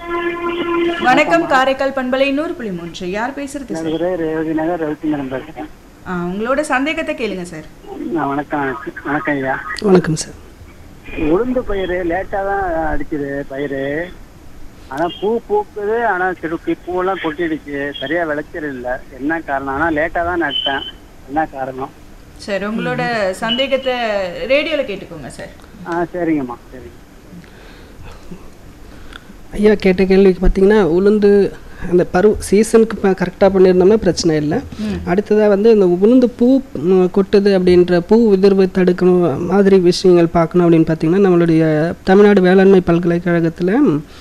வணக்கம் காரைக்கால் பண்பலை நூறு புள்ளி மூன்று யார் பேசுறது சார் ஒரே ரேவதி நகர் ரவித்தி மேடம் பேசுகிறேன் ஆ, உங்களோட சந்தேகத்தை கேளுங்க சார் நான் வணக்கம் வணக்கம் ஐயா வணக்கம் சார் உளுந்து பயிர் லேட்டாக தான் அடிக்குது பயிர் ஆனால் பூ பூக்குது ஆனால் சிறுக்கி பூவெல்லாம் கொட்டிடுச்சு சரியாக விளைச்சல் இல்லை என்ன காரணம் ஆனால் லேட்டாக தான் நட்டேன் என்ன காரணம் சார் உங்களோட சந்தேகத்தை ரேடியோல கேட்டுக்கோங்க சார் ஆ சரிங்கம்மா சரிங்க ஐயா கேட்ட கேள்விக்கு பார்த்தீங்கன்னா உளுந்து அந்த பரு சீசனுக்கு இப்போ கரெக்டாக பண்ணியிருந்தோம்னா பிரச்சனை இல்லை அடுத்ததாக வந்து இந்த உளுந்து பூ ம், கொட்டுது அப்படின்ற பூ உதிர்வை தடுக்கணும் மாதிரி விஷயங்கள் பார்க்கணும் அப்படின்னு பார்த்தீங்கன்னா நம்மளுடைய தமிழ்நாடு வேளாண்மை பல்கலைக்கழகத்தில்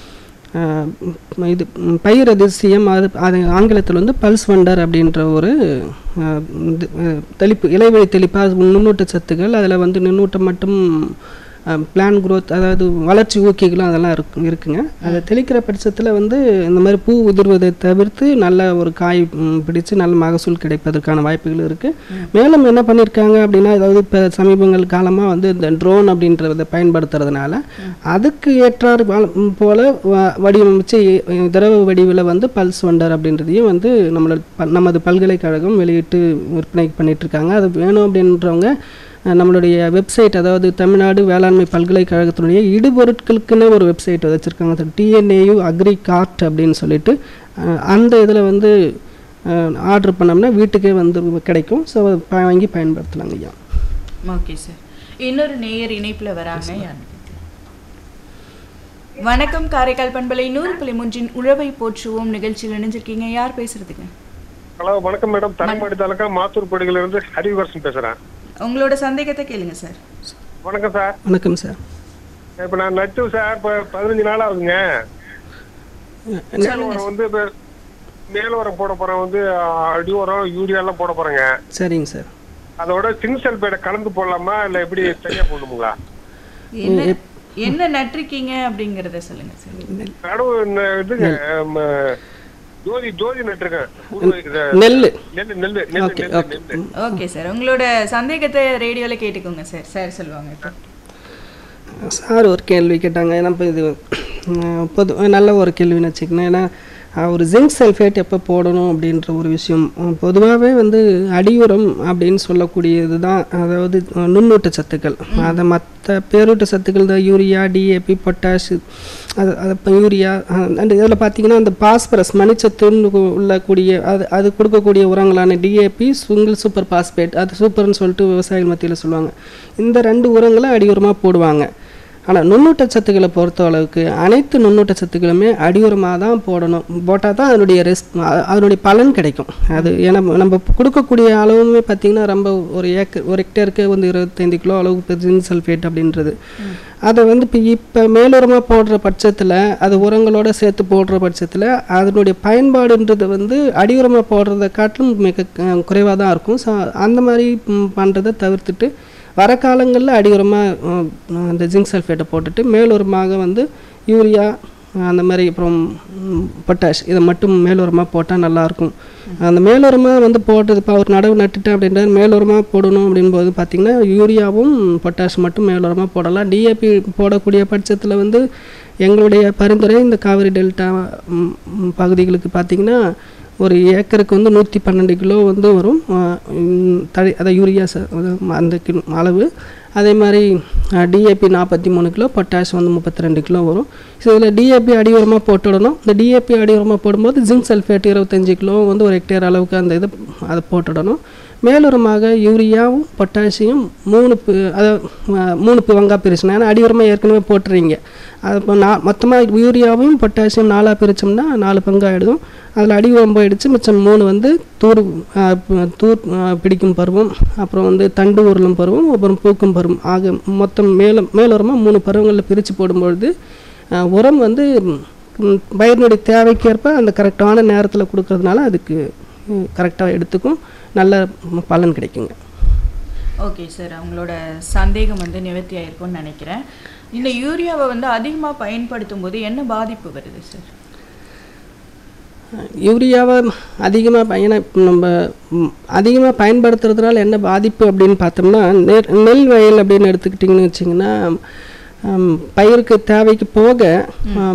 இது ம், பயிர் அதிசயம் அது அது ஆங்கிலத்தில் வந்து பல்ஸ் வண்டர் அப்படின்ற ஒரு ஆ, இது, ஆ, தெளிப்பு இலைவழி தெளிப்பாக நுண்ணூட்ட சத்துக்கள் அதில் வந்து நுண்ணூட்டம் மட்டும் பிளான் growth அதாவது வளர்ச்சி ஊக்கிகளும் அதெல்லாம் இருக்கு இருக்குங்க அதை தெளிக்கிற பட்சத்தில் வந்து இந்த மாதிரி பூ உதிர்வதை தவிர்த்து நல்ல ஒரு காய் ம், பிடிச்சு நல்ல மகசூல் கிடைப்பதற்கான வாய்ப்புகள் இருக்குது மேலும் என்ன பண்ணியிருக்காங்க அப்படின்னா அதாவது இப்போ சமீபங்கள் காலமாக வந்து இந்த ட்ரோன் அப்படின்றத பயன்படுத்துறதுனால அதுக்கு ஏற்றாறு போல- ம், போல வ- வடிவமைச்சு இ- திரவ வடிவில் வந்து பல்ஸ் வண்டர் அப்படின்றதையும் வந்து நம்மளோட ப- நமது பல்கலைக்கழகம் வெளியிட்டு விற்பனை பண்ணிட்டு இருக்காங்க அது வேணும் அப்படின்றவங்க அஹ், நம்மளுடைய வெப்சைட் அதாவது தமிழ்நாடு வேளாண்மை பல்கலைக்கழகத்தினுடைய இடுபொருட்களுக்குன்னு ஒரு வெப்சைட் வச்சுருக்காங்க டிஎன்ஏயு அக்ரி கார்ட் அப்படின்னு சொல்லிட்டு அஹ், அந்த இதில் வந்து ஆர்டர் பண்ணோம்னா வீட்டுக்கே வந்து கிடைக்கும் ஸோ வாங்கி பயன்படுத்தலாங்க ஐயா ஓகே சார் இன்னொரு நேயர் இணைப்புல வராங்க யாருன்னு கேட்கலாம். வணக்கம் காரைக்கால் பண்பலை நூறு புள்ளி மூன்றின் உழவை போற்றுவோம் நிகழ்ச்சியில் இணைஞ்சிருக்கீங்க யார் பேசுறதுங்க ஹலோ வணக்கம் மேடம் தரமாடி தாலுக்கா மாத்தூர் படுகையில இருந்து ஹரிவர்சன் பேசுறேன் உங்களோட சந்தேகத்தை கேளுங்க சார் வணக்கம் சார் வணக்கம் சார் இப்ப நான் நட்டு சார் இப்ப பதினஞ்சு நாள் ஆகுதுங்க மேல் உரம் வந்து இப்ப மேல் உரம் போட போறேன் வந்து அடி உரம் யூரியா எல்லாம் போட போறேங்க சரிங்க சார் அதோட சிங் சல்பேட்டை கலந்து போடலாமா இல்ல எப்படி தனியா போடணுங்களா என்ன என்ன நட்டிருக்கீங்க அப்படிங்கறத சொல்லுங்க சார் நடுவு இந்த இதுங்க ம, ஜோதி ஜோதி நட்டுருக்கேன் புது இது, நெல் நெல்லு நெல்லு நெல்லு ஓகே நெல்லு ஓகே நெல்லு ஓகே சார் உங்களோட சந்தேகத்தை ரேடியோல கேட்டுக்கோங்க சார் சார் சொல்லுவாங்க இப்போ சார் ஒரு கேள்வி கேட்டாங்க ஏன்னா இப்போ இது உம், பொது நல்ல ஒரு கேள்வின்னு வச்சுக்கணும் ஏன்னா அஹ், ஒரு ஜிங்க் சல்ஃபேட் எப்போ போடணும் அப்படின்ற ஒரு விஷயம் பொதுவாகவே வந்து அடியுரம் அப்படின்னு சொல்லக்கூடியது தான் அதாவது அஹ், நுண்ணூட்ட சத்துக்கள் அதை மற்ற பேரூட்ட சத்துக்கள் இந்த யூரியா டிஏபி பொட்டாஷ் அது அது இப்போ யூரியா அண்ட் இதில் பார்த்தீங்கன்னா அந்த பாஸ்பரஸ் மணிச்சத்துன்னு கு- உள்ள கூடிய அது அது கொடுக்கக்கூடிய உரங்களான டிஏபி சுங்கிள் சூப்பர் பாஸ்பேட் அது சூப்பர்னு சொல்லிட்டு விவசாயிகள் மத்தியில் சொல்லுவாங்க இந்த ரெண்டு உரங்களை அடி உரமாக போடுவாங்க ஆனால் நுண்ணூட்ட சத்துக்களை பொறுத்த அளவுக்கு அனைத்து நுண்ணூட்ட சத்துக்களுமே அடியுரமாக தான் போடணும் போட்டால் தான் அதனுடைய ரெஸ் அதனுடைய பலன் கிடைக்கும் அது ஏன்னா நம்ம கொடுக்கக்கூடிய அளவுமே பார்த்திங்கன்னா ரொம்ப ஒரு ஏக்கர் ஒரு ஹெக்டேருக்கு வந்து இருபத்தைந்து கிலோ அளவுக்கு ஜிங்க் சல்ஃபேட் அப்படின்றது அதை வந்து இப்போ இப்போ மேலுரமாக போடுற பட்சத்தில் அது உரங்களோட சேர்த்து போடுற பட்சத்தில் அதனுடைய பயன்பாடுன்றது வந்து அடியுரமாக போடுறத காட்டிலும் மிக குறைவாக தான் இருக்கும் ஸோ அந்த மாதிரி பண்ணுறதை தவிர்த்துட்டு வர காலங்களில் அடியுரமாக அந்த ஜிங்க் சல்ஃபேட்டை போட்டுட்டு மேலுரமாக வந்து யூரியா அந்த மாதிரி அப்புறம் பொட்டாஷ் இதை மட்டும் மேலுரமாக போட்டால் நல்லாயிருக்கும் அந்த மேலுரமாக வந்து போட்டது இப்போ ஒரு நடவு நட்டுட்டேன் அப்படின்றது மேலுரமாக போடணும் அப்படின்போது பார்த்திங்கன்னா யூரியாவும் பொட்டாஷ் மட்டும் மேலுரமாக போடலாம் டிஏபி போடக்கூடிய பட்சத்தில் வந்து எங்களுடைய பரிந்துரை இந்த காவிரி டெல்டா ம், ம், பகுதிகளுக்கு பார்த்திங்கன்னா ஒரு ஏக்கருக்கு வந்து நூற்றி பன்னெண்டு கிலோ வந்து வரும் அஹ், ம், தழை அதாவது யூரியா ச- அது அந்த கிலோ அளவு அதே மாதிரி டிஏபி நாற்பத்தி மூணு கிலோ பொட்டாஷ் வந்து முப்பத்தி ரெண்டு கிலோ வரும் ஸோ இதில் டிஏபி அடியுரமாக போட்டுடணும் இந்த டிஏபி அடியுரமாக போடும்போது ஜிங்க் சல்ஃபேட் இருபத்தஞ்சி கிலோ வந்து ஒரு ஹெக்டேர் அளவுக்கு அந்த இது அதை போட்டுடணும் மேலுரமாக யூரியாவும் பொட்டாசியம் மூணு பி அதாவது அஹ், மூணு பிவங்கா பிரிச்சுனா ஏன்னா அடியுரமாக ஏற்கனவே போட்டுறீங்க அது இப்போ நான் மொத்தமாக யூரியாவையும் பொட்டாசியம் நாலாக பிரித்தோம்னா நாலு பங்காயிடும் அதில் அடி உரம் போயிடுச்சு மிச்சம் மூணு வந்து தூர் அஹ், ப- தூர் அஹ், பிடிக்கும் பருவம் அப்புறம் வந்து தண்டு உருளும் பருவம் அப்புறம் பூக்கும் பருவம் ஆக மொத்தம் மேலும் மேலுரமாக மூணு பருவங்களில் பிரித்து போடும்பொழுது அஹ், உரம் வந்து ம், பயிரினுடைய தேவைக்கேற்ப அந்த கரெக்டான நேரத்தில் கொடுக்கறதுனால அதுக்கு கரெக்டாக எடுத்துக்கும் நல்ல பலன் கிடைக்குங்க ஓகே சார் அவங்களோட சந்தேகம் வந்து நிவர்த்தி ஆயிருக்கும்னு நினைக்கிறேன் இந்த யூரியாவை வந்து அதிகமாக பயன்படுத்தும் போது என்ன பாதிப்பு வருது சார் யூரியாவை அதிகமாக ஏன்னா இப்ப நம்ம அதிகமாக பயன்படுத்துறதுனால என்ன பாதிப்பு அப்படின்னு பார்த்தோம்னா நெல் நெல் வயல் அப்படின்னு எடுத்துக்கிட்டிங்கன்னு வச்சிங்கன்னா ஹம், பயிருக்கு தேவைக்கு போக ஹம்,